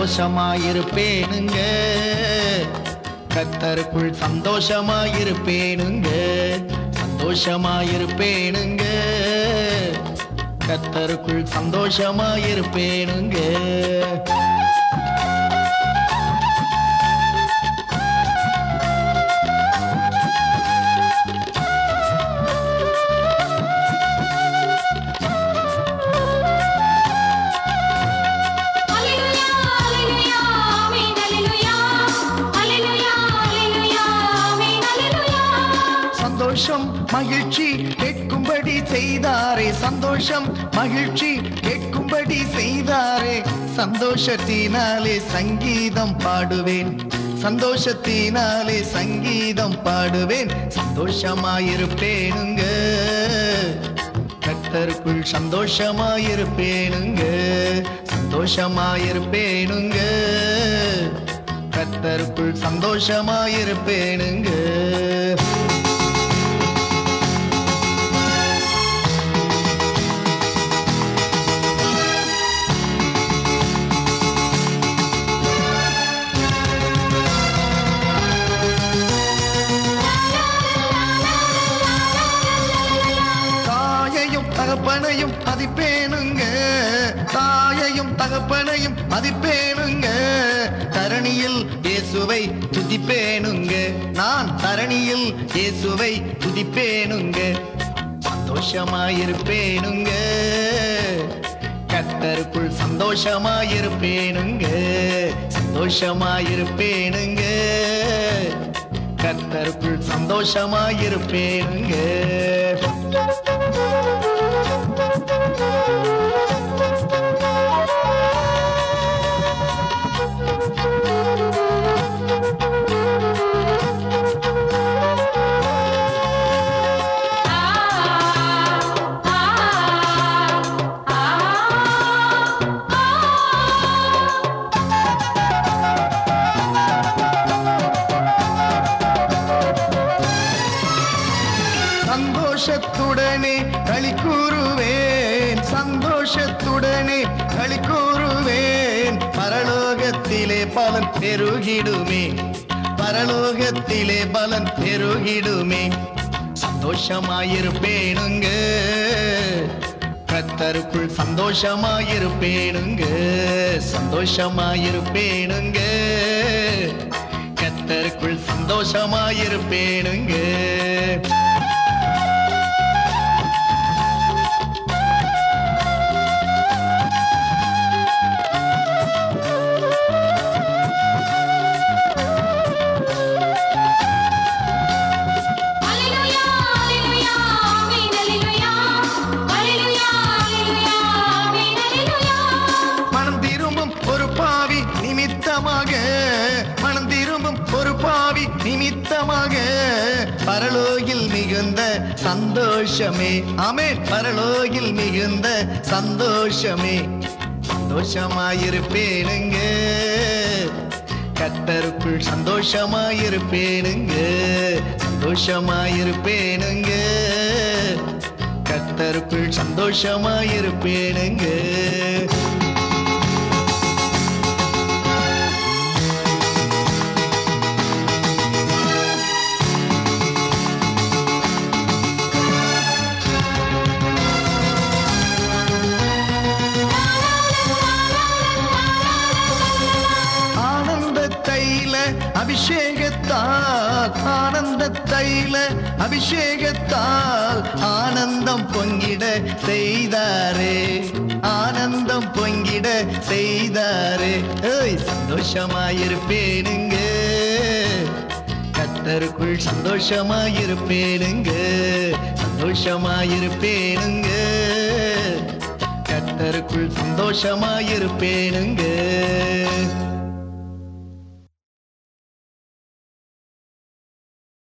சந்தோஷமாயிருப்பேனுங்க கத்தருக்குள் சந்தோஷமாயிருப்பேனுங்க சந்தோஷமாயிருப்பேனுங்க கத்தருக்குள் சந்தோஷமாயிருப்பேனுங்க Hallelujah, hallelujah, amen, hallelujah. Hallelujah, hallelujah, amen, hallelujah. சந்தோஷம் மகிழ்ச்சி கேட்கும்படி செய்தாரே சந்தோஷம் மகிழ்ச்சி கேட்கும்படி செய்தாரே சந்தோஷத்தினாலே சங்கீதம் பாடுவேன் சந்தோஷத்தினாலே சங்கீதம் பாடுவேன் சந்தோஷமாயிருப்பேனுங்க கத்தருக்குள் சந்தோஷமாயிருப்பேனுங்க சந்தோஷமாயிருப்பேனுங்க கத்தருக்குள் சந்தோஷமாயிருப்பேனுங்க தாயையும் தகப்பனையும் மதிப்பேனுங்க தாயையும் தகப்பனையும் மதிப்பேனுங்க தரணியில் இயேசுவை துதிப்பேனுங்க நான் தரணியில் இயேசுவை துதிப்பேனுங்க சந்தோஷமாயிருப்பேனுங்க கத்தருக்குள் சந்தோஷமாயிருப்பேனுங்க சந்தோஷமாயிருப்பேனுங்க கத்தருக்குள் சந்தோஷமாயிருப்பேனுங்க சந்தோஷத்துடனே களி கூறுவேன் சந்தோஷத்துடனே களி கூறுவேன் பரலோகத்திலே பலன் பெருகிடுமே பரலோகத்திலே பலன் பெருகிடுமே சந்தோஷமாயிருப்பேனுங்க கத்தருக்குள் சந்தோஷமாயிருப்பேனுங்க சந்தோஷமாயிருப்பேனுங்க கத்தருக்குள் சந்தோஷமாயிருப்பேனுங்க Hallelujah, hallelujah, amen, hallelujah. Hallelujah, hallelujah, amen, hallelujah. மனம் திரும்பும் ஒரு பாவி நிமித்தமாக மனம் திரும்பும் ஒரு பாவி நிமித்தமாக பரலோகில் மிகுந்த சந்தோஷமே ஆமென் பரலோகில் மிகுந்த சந்தோஷமே சந்தோஷமாயிருப்பேனுங்க கத்தருக்குள் சந்தோஷமாயிருப்பேனுங்க சந்தோஷமாயிருப்பேனுங்க கத்தருக்குள் சந்தோஷமாயிருப்பேனுங்க ஆனந்த தைல அபிஷேகத்தால் ஆனந்த தைல அபிஷேகத்தால் ஆனந்தம் பொங்கிட செய்தாரே ஆனந்தம் பொங்கிட செய்தாரே ஏய் சந்தோஷமாயிருப்பேனுங்க கத்தருக்குள் சந்தோஷமாயிருப்பேனுங்க சந்தோஷமாயிருப்பேனுங்க கத்தருக்குள் சந்தோஷமாயிருப்பேனுங்க